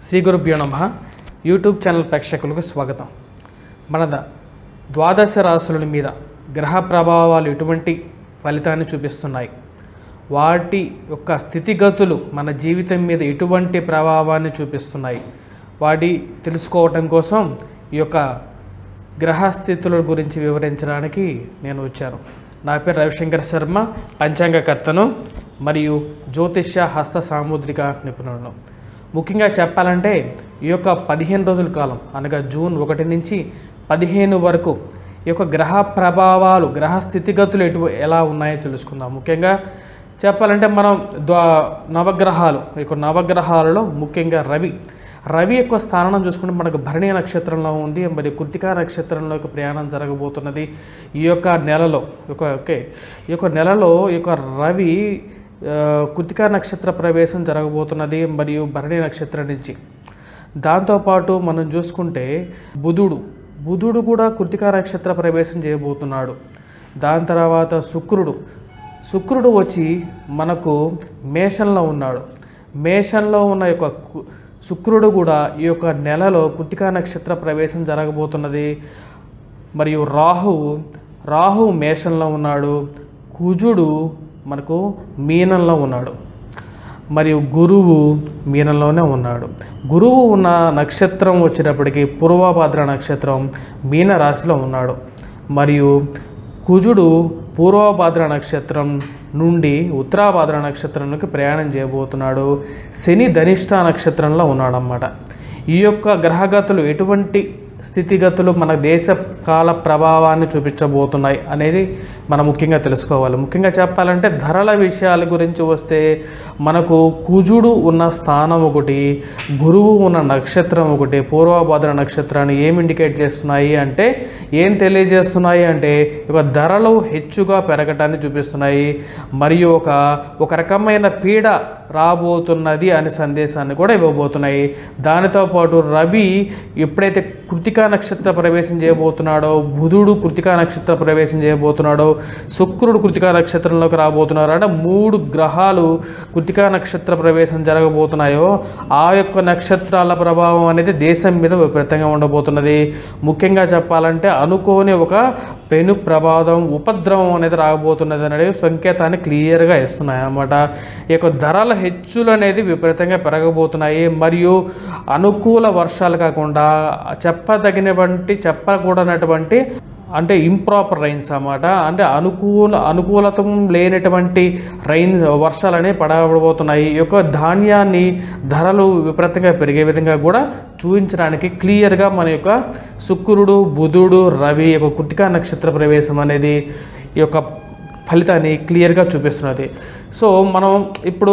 శ్రీ గురుభ్యో నమ YouTube channel ప్రేక్షకులకు స్వాగతం మన ద- ద్వాదశ రాశుల మీద గ్రహ ప్రభావాలు ఎటువంటి ఫలితాన్ని చూపిస్తున్నాయి వాటి యొక్క స్థితిగతులు మన జీవితం మీద ఎటువంటి ప్రభావాన్ని చూపిస్తున్నాయి వాటి తెలుసుకోవటం కోసం ఈ యొక్క గ్రహస్థితుల గురించి వివరించడానికి నేను వచ్చాను నా పేరు రవిశంకర్ శర్మ పంచాంగకర్తను మరియు జ్యోతిష్య హస్త సాముద్రిక నిపుణులను ముఖ్యంగా చెప్పాలంటే ఈ యొక్క పదిహేను రోజుల కాలం అనగా జూన్ ఒకటి నుంచి పదిహేను వరకు ఈ యొక్క గ్రహ ప్రభావాలు గ్రహ స్థితిగతులు ఎటు ఎలా ఉన్నాయో తెలుసుకుందాం ముఖ్యంగా చెప్పాలంటే మనం ద్వా నవగ్రహాలు ఈ యొక్క నవగ్రహాలలో ముఖ్యంగా రవి రవి యొక్క స్థానం చూసుకుంటే మనకు భరణి నక్షత్రంలో ఉంది మరి కృతికా నక్షత్రంలోకి ప్రయాణం జరగబోతున్నది ఈ యొక్క నెలలో ఒక ఓకే ఈ యొక్క నెలలో ఈ యొక్క రవి ఆ, కృతికా నక్షత్ర ప్రవేశం జరగబోతున్నది మరియు భరణి నక్షత్రం నుంచి దాంతోపాటు మనం చూసుకుంటే బుధుడు బుధుడు కూడా కృతికా నక్షత్ర ప్రవేశం చేయబోతున్నాడు దాని తర్వాత శుక్రుడు శుక్రుడు వచ్చి మనకు మేషంలో ఉన్నాడు మేషంలో ఉన్న యొక్క కు- శుక్రుడు కూడా ఈ యొక్క నెలలో కృతికా నక్షత్ర ప్రవేశం జరగబోతున్నది మరియు రాహువు రాహు మేషంలో ఉన్నాడు కుజుడు మనకు మీనంలో ఉన్నాడు మరియు గురువు మీనంలోనే ఉన్నాడు గురువు ఉన్న నక్షత్రం వచ్చేటప్పటికి పూర్వభద్ర నక్షత్రం మీన రాశిలో ఉన్నాడు మరియు కుజుడు పూర్వభద్ర నక్షత్రం నుండి ఉత్తరాభద్ర నక్షత్రంలోకి ప్రయాణం చేయబోతున్నాడు శని ధనిష్ట నక్షత్రంలో ఉన్నాడన్నమాట ఈ యొక్క గ్రహగతులు ఎటువంటి స్థితిగతులు మన దేశ కాల ప్రభావాన్ని చూపించబోతున్నాయి అనేది మనం ముఖ్యంగా తెలుసుకోవాలి ముఖ్యంగా చెప్పాలంటే ధరల విషయాల గురించి వస్తే మనకు కుజుడు ఉన్న స్థానం ఒకటి గురువు ఉన్న నక్షత్రం ఒకటి పూర్వభద్ర నక్షత్రాన్ని ఏం ఇండికేట్ చేస్తున్నాయి అంటే ఏం తెలియజేస్తున్నాయి అంటే ఒక ధరలు హెచ్చుగా పెరగటాన్ని చూపిస్తున్నాయి మరియు ఒక ఒక రకమైన పీడ రాబోతున్నది అనే సందేశాన్ని కూడా ఇవ్వబోతున్నాయి దానితో పాటు రవి ఎప్పుడైతే కృతికా నక్షత్ర ప్రవేశం చేయబోతున్నాడో బుధుడు కృతికా నక్షత్ర ప్రవేశం చేయబోతున్నాడో శుక్రుడు కృతికా నక్షత్రంలోకి రాబోతున్నారు అంటే మూడు గ్రహాలు కృతికా నక్షత్ర ప్రవేశం జరగబోతున్నాయో ఆ యొక్క నక్షత్రాల ప్రభావం అనేది దేశం మీద విపరీతంగా ఉండబోతున్నది ముఖ్యంగా చెప్పాలంటే అనుకోని ఒక పెను ప్రమాదం ఉపద్రవం అనేది రాబోతున్నది అనేది సంకేతాన్ని క్లియర్గా ఇస్తున్నాయి అన్నమాట ఈ యొక్క ధరల హెచ్చులు అనేది విపరీతంగా పెరగబోతున్నాయి మరియు అనుకూల వర్షాలు కాకుండా చెప్పదగినటువంటి చెప్పకూడనటువంటి అంటే ఇంప్రాపర్ రైన్స్ అన్నమాట అంటే అనుకూల అనుకూలతం లేనటువంటి రైన్ వర్షాలనే పడబోతున్నాయి ఈ యొక్క ధాన్యాన్ని ధరలు విపరీతంగా పెరిగే విధంగా కూడా చూపించడానికి క్లియర్గా మన యొక్క శుక్రుడు బుధుడు రవి యొక్క కుటికా నక్షత్ర ప్రవేశం అనేది ఈ యొక్క ఫలితాన్ని క్లియర్గా చూపిస్తున్నది సో మనం ఇప్పుడు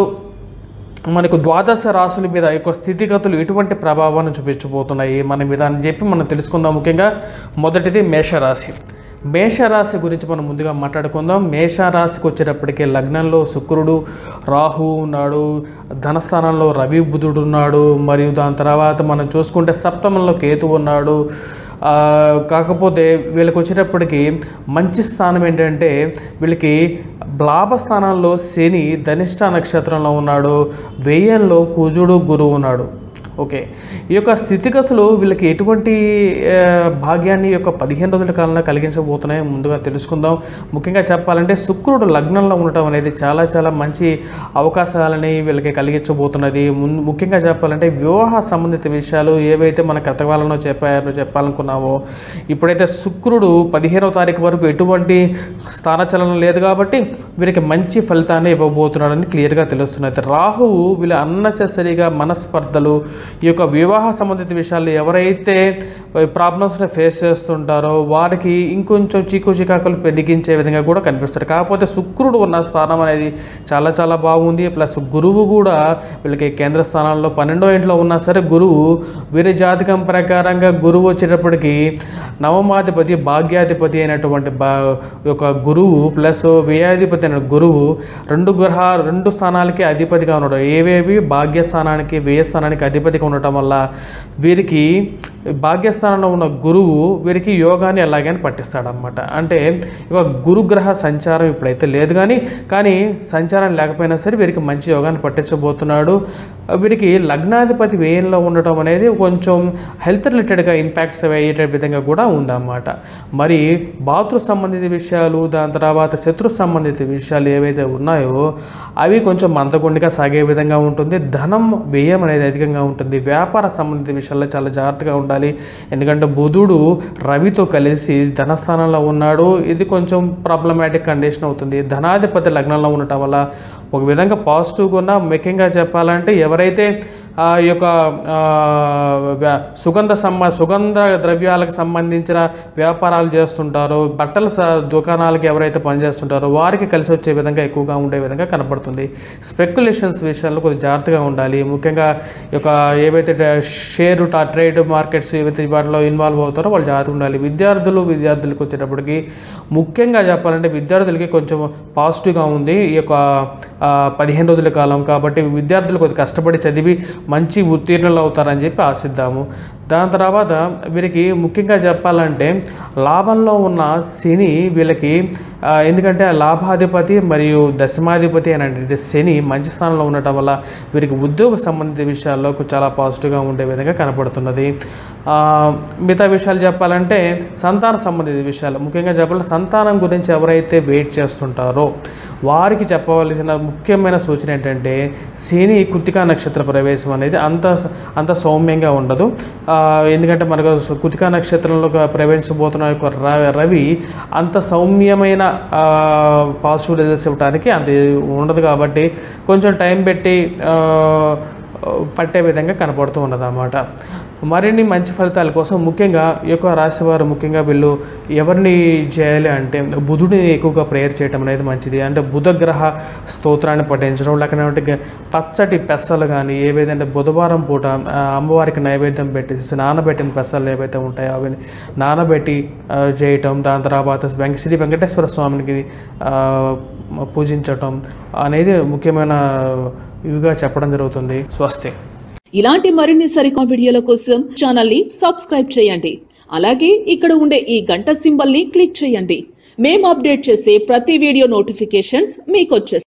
మనకు ద్వాదశ రాశుల మీద యొక్క స్థితిగతులు ఎటువంటి ప్రభావాన్ని చూపించబోతున్నాయి మన మీద అని చెప్పి మనం తెలుసుకుందాం ముఖ్యంగా మొదటిది మేషరాశి మేషరాశి గురించి మనం ముందుగా మాట్లాడుకుందాం మేషరాశికి వచ్చేటప్పటికి లగ్నంలో శుక్రుడు రాహు ఉన్నాడు ధనస్థానంలో రవి బుధుడు ఉన్నాడు మరియు దాని తర్వాత మనం చూసుకుంటే సప్తమంలో కేతు ఉన్నాడు ఆ, కాకపోతే వీళ్ళకి వచ్చేటప్పటికి మంచి స్థానం ఏంటంటే వీళ్ళకి లాభ స్థానంలో శని ధనిష్ట నక్షత్రంలో ఉన్నాడు వ్యయంలో కుజుడు గురువు ఉన్నాడు ఓకే ఈ యొక్క స్థితిగతులు వీళ్ళకి ఎటువంటి ఆ, భాగ్యాన్ని ఈ యొక్క పదిహేను రోజుల కాలంలో కలిగించబోతున్నాయి ముందుగా తెలుసుకుందాం ముఖ్యంగా చెప్పాలంటే శుక్రుడు లగ్నంలో ఉండటం అనేది చాలా చాలా మంచి అవకాశాలని వీళ్ళకి కలిగించబోతున్నది మున్- ముఖ్యంగా చెప్పాలంటే వివాహ సంబంధిత విషయాలు ఏవైతే మన కథకాలంలో చెప్పారో చెప్పాలనుకున్నామో ఇప్పుడైతే శుక్రుడు పదిహేనవ తారీఖు వరకు ఎటువంటి స్థానచలనం లేదు కాబట్టి వీరికి మంచి ఫలితాన్ని ఇవ్వబోతున్నాడని క్లియర్గా తెలుస్తున్నది రాహువు వీళ్ళ అన్నెసెసరీగా మనస్పర్ధలు ఈ యొక్క వివాహ సంబంధిత విషయాలు ఎవరైతే ప్రాబ్లమ్స్ని ఫేస్ చేస్తుంటారో వారికి ఇంకొంచెం చీకు చికాకులు పెరిగించే విధంగా కూడా కనిపిస్తారు కాకపోతే శుక్రుడు ఉన్న స్థానం అనేది చాలా చాలా బాగుంది ప్లస్ గురువు కూడా వీళ్ళకి కేంద్ర స్థానాల్లో పన్నెండో ఇంట్లో ఉన్నా సరే గురువు వీరి జాతకం ప్రకారంగా గురువు వచ్చేటప్పటికి నవమాధిపతి భాగ్యాధిపతి అయినటువంటి బా యొక్క గురువు ప్లస్ వ్యయాధిపతి అయిన గురువు రెండు గ్రహ రెండు స్థానాలకి అధిపతిగా ఉన్నాడు ఏవేవి భాగ్యస్థానానికి వ్యయ స్థానానికి అధిపతిగా అధిపతిగా ఉండటం వల్ల వీరికి భాగ్యస్థానంలో ఉన్న గురువు వీరికి యోగాన్ని ఎలాగైనా పట్టిస్తాడనమాట అంటే ఇక గురుగ్రహ సంచారం ఇప్పుడైతే లేదు కానీ కానీ సంచారం లేకపోయినా సరే వీరికి మంచి యోగాన్ని పట్టించబోతున్నాడు వీరికి లగ్నాధిపతి వ్యయంలో ఉండటం అనేది కొంచెం హెల్త్ రిలేటెడ్గా ఇంపాక్ట్స్ అయ్యే విధంగా కూడా ఉందన్నమాట మరి బాతృ సంబంధిత విషయాలు దాని తర్వాత శత్రు సంబంధిత విషయాలు ఏవైతే ఉన్నాయో అవి కొంచెం మందకొండిగా సాగే విధంగా ఉంటుంది ధనం వ్యయం అనేది అధికంగా ఉంటుంది వ్యాపార సంబంధిత విషయాల్లో చాలా జాగ్రత్తగా ఉండాలి ఎందుకంటే బుధుడు రవితో కలిసి ధనస్థానంలో ఉన్నాడు ఇది కొంచెం ప్రాబ్లమాటిక్ కండిషన్ అవుతుంది ధనాధిపతి లగ్నంలో ఉండటం వల్ల ఒక విధంగా పాజిటివ్గా ఉన్న ముఖ్యంగా చెప్పాలంటే ఎవరైతే ఆ యొక్క ఆ, వ్య- సుగంధ సమ్మ సుగంధ ద్రవ్యాలకు సంబంధించిన వ్యాపారాలు చేస్తుంటారో బట్టల స- దుకాణాలకి ఎవరైతే పనిచేస్తుంటారో వారికి కలిసి వచ్చే విధంగా ఎక్కువగా ఉండే విధంగా కనపడుతుంది స్పెక్యులేషన్స్ విషయాల్లో కొద్దిగా జాగ్రత్తగా ఉండాలి ముఖ్యంగా ఈ యొక్క ఏవైతే ట- షేర్ టా ట్రేడ్ మార్కెట్స్ ఏవైతే వాటిలో ఇన్వాల్వ్ అవుతారో వాళ్ళు జాగ్రత్తగా ఉండాలి విద్యార్థులు విద్యార్థులకు వచ్చేటప్పటికి ముఖ్యంగా చెప్పాలంటే విద్యార్థులకి కొంచెం పాజిటివ్గా ఉంది ఈ యొక్క ఆ, పదిహేను రోజుల కాలం కాబట్టి విద్యార్థులు కొద్దిగా కష్టపడి చదివి మంచి ఉత్తీర్ణులు అవుతారని చెప్పి ఆశిద్దాము దాని తర్వాత వీరికి ముఖ్యంగా చెప్పాలంటే లాభంలో ఉన్న శని వీళ్ళకి ఆ, ఎందుకంటే ఆ లాభాధిపతి మరియు దశమాధిపతి అని అంటే శని మంచి స్థానంలో ఉండటం వల్ల వీరికి ఉద్యోగ సంబంధిత విషయాల్లో చాలా పాజిటివ్గా ఉండే విధంగా కనపడుతున్నది ఆ, మిగతా విషయాలు చెప్పాలంటే సంతాన సంబంధిత విషయాలు ముఖ్యంగా చెప్పాలంటే సంతానం గురించి ఎవరైతే వెయిట్ చేస్తుంటారో వారికి చెప్పవలసిన ముఖ్యమైన సూచన ఏంటంటే శని కృతికా నక్షత్ర ప్రవేశం అనేది అంత అంత సౌమ్యంగా ఉండదు ఆ, ఎందుకంటే మనకు కృతికా నక్షత్రంలో ప్రవేశించబోతున్న యొక్క ర- రవి అంత సౌమ్యమైన పాజిటివ్ రిజల్ట్స్ ఇవ్వడానికి అంత ఉండదు కాబట్టి కొంచెం టైం పెట్టి ఆ, పట్టే విధంగా కనపడుతూ ఉన్నది అన్నమాట మరిన్ని మంచి ఫలితాల కోసం ముఖ్యంగా ఈ యొక్క రాశి వారు ముఖ్యంగా వీళ్ళు ఎవరిని చేయాలి అంటే బుధుడిని ఎక్కువగా ప్రేయర్ చేయడం అనేది మంచిది అంటే బుధగ్రహ స్తోత్రాన్ని పఠించడం లేకపోతే పచ్చటి పెసలు కానీ ఏవైతే బుధవారం పూట ఆ, అమ్మవారికి నైవేద్యం పెట్టేసి నానబెట్టిన పెసలు ఏవైతే ఉంటాయో అవి నానబెట్టి ఆ, చేయటం దాని తర్వాత వెంక శ్రీ వెంకటేశ్వర స్వామికి ఆ, పూజించటం అనేది ముఖ్యమైన ఇవిగా చెప్పడం జరుగుతుంది స్వస్తి ఇలాంటి మరిన్ని సరికొత్త వీడియోల కోసం ఛానల్ ని సబ్స్క్రైబ్ చేయండి అలాగే ఇక్కడ ఉండే ఈ గంట సింబల్ ని క్లిక్ చేయండి మేము అప్డేట్ చేసే ప్రతి వీడియో నోటిఫికేషన్స్ మీకు వచ్చేస్తాయి